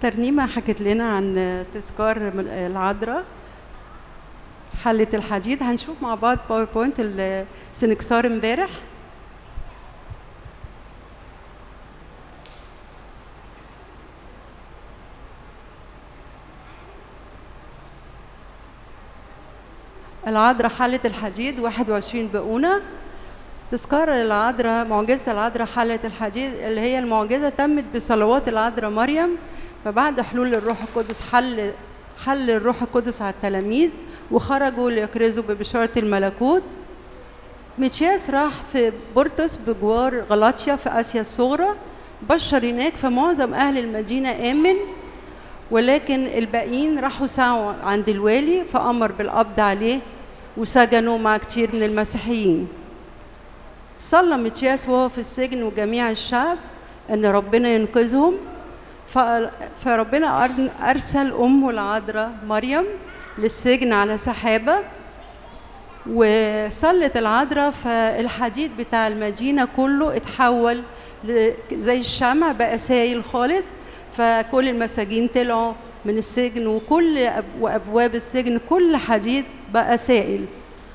ترنيمة حكت لنا عن تذكار العذراء حلة الحديد هنشوف مع بعض باوربوينت السنكسار امبارح العذراء حلة الحديد 21 بقونة تذكار العذراء معجزة العذراء حلة الحديد اللي هي المعجزة تمت بصلوات العذراء مريم فبعد حلول الروح القدس حل حل الروح القدس على التلاميذ وخرجوا ليكرزوا ببشارة الملكوت ميتشياس راح في بورتوس بجوار غلاطيا في آسيا الصغرى بشر هناك فمعظم أهل المدينة آمن ولكن الباقيين راحوا سعوا عند الوالي فأمر بالقبض عليه وسجنوا مع كتير من المسيحيين صلى متياس وهو في السجن وجميع الشعب ان ربنا ينقذهم فربنا ارسل امه العذراء مريم للسجن على سحابه وصلت العذراء فالحديد بتاع المدينه كله اتحول زي الشمع بقى سايل خالص فكل المساجين طلعوا من السجن وكل أب وابواب السجن كل حديد بقى سائل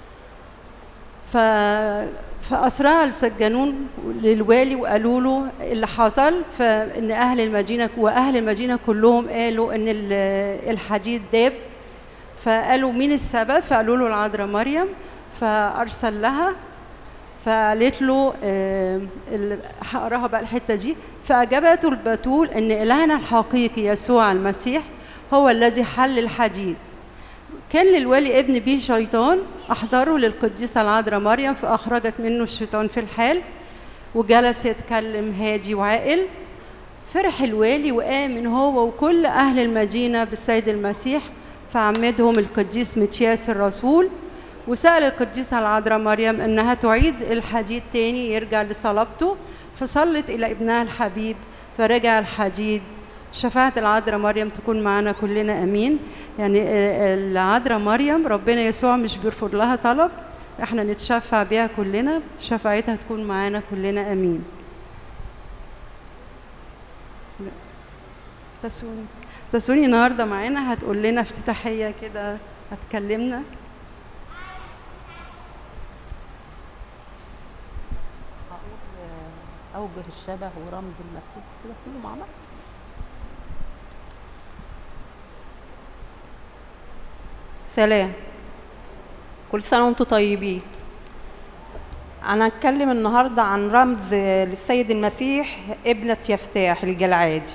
ف فأسرع السجانون للوالي وقالوا له اللي حصل فإن أهل المدينة وأهل المدينة كلهم قالوا إن الحديد داب فقالوا مين السبب فقالوا له العذراء مريم فأرسل لها فقالت له هقراها بقى الحتة دي فأجابته البتول إن إلهنا الحقيقي يسوع المسيح هو الذي حل الحديد كان للوالي ابن بيه شيطان أحضره للقديسة العذراء مريم فأخرجت منه الشيطان في الحال وجلس يتكلم هادي وعاقل فرح الوالي وآمن هو وكل أهل المدينة بالسيد المسيح فعمدهم القديس متياس الرسول وسأل القديسة العذراء مريم أنها تعيد الحديد تاني يرجع لصلابته فصلت إلى ابنها الحبيب فرجع الحديد شفاعة العذراء مريم تكون معنا كلنا امين يعني العذراء مريم ربنا يسوع مش بيرفض لها طلب احنا نتشفع بيها كلنا شفاعتها تكون معانا كلنا امين تسوني تسوني النهارده معانا هتقول لنا افتتاحيه كده هتكلمنا اوجه الشبه ورمز المسيح كده كله مع بعض سلام كل سنة وانتم طيبين أنا هتكلم النهاردة عن رمز للسيد المسيح ابنة يفتاح الجلعادي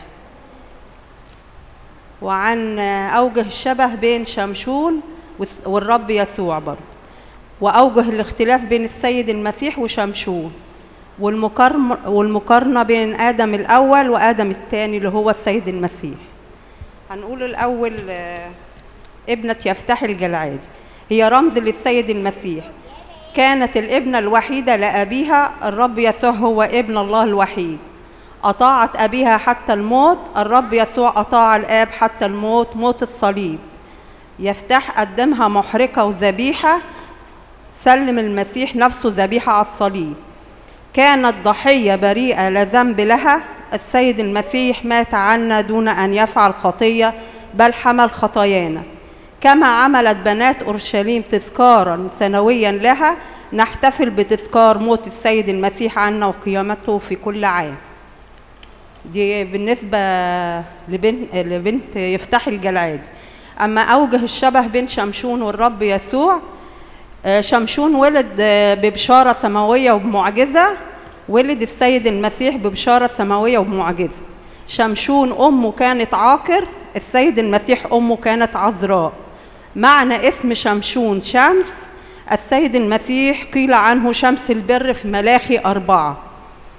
وعن أوجه الشبه بين شمشون والرب يسوع برضه وأوجه الاختلاف بين السيد المسيح وشمشون والمقارنة بين آدم الأول وآدم الثاني اللي هو السيد المسيح هنقول الأول ابنة يفتح الجلعادي هي رمز للسيد المسيح كانت الابنة الوحيدة لأبيها الرب يسوع هو ابن الله الوحيد أطاعت أبيها حتى الموت الرب يسوع أطاع الآب حتى الموت موت الصليب يفتح قدمها محرقة وذبيحة سلم المسيح نفسه ذبيحة على الصليب كانت ضحية بريئة لا ذنب لها السيد المسيح مات عنا دون أن يفعل خطية بل حمل خطايانا كما عملت بنات أورشليم تذكارا سنويا لها نحتفل بتذكار موت السيد المسيح عنا وقيامته في كل عام دي بالنسبة لبنت, لبنت يفتح الجلعادي أما أوجه الشبه بين شمشون والرب يسوع شمشون ولد ببشارة سماوية وبمعجزة ولد السيد المسيح ببشارة سماوية وبمعجزة شمشون أمه كانت عاقر السيد المسيح أمه كانت عذراء معنى اسم شمشون شمس السيد المسيح قيل عنه شمس البر في ملاخي أربعة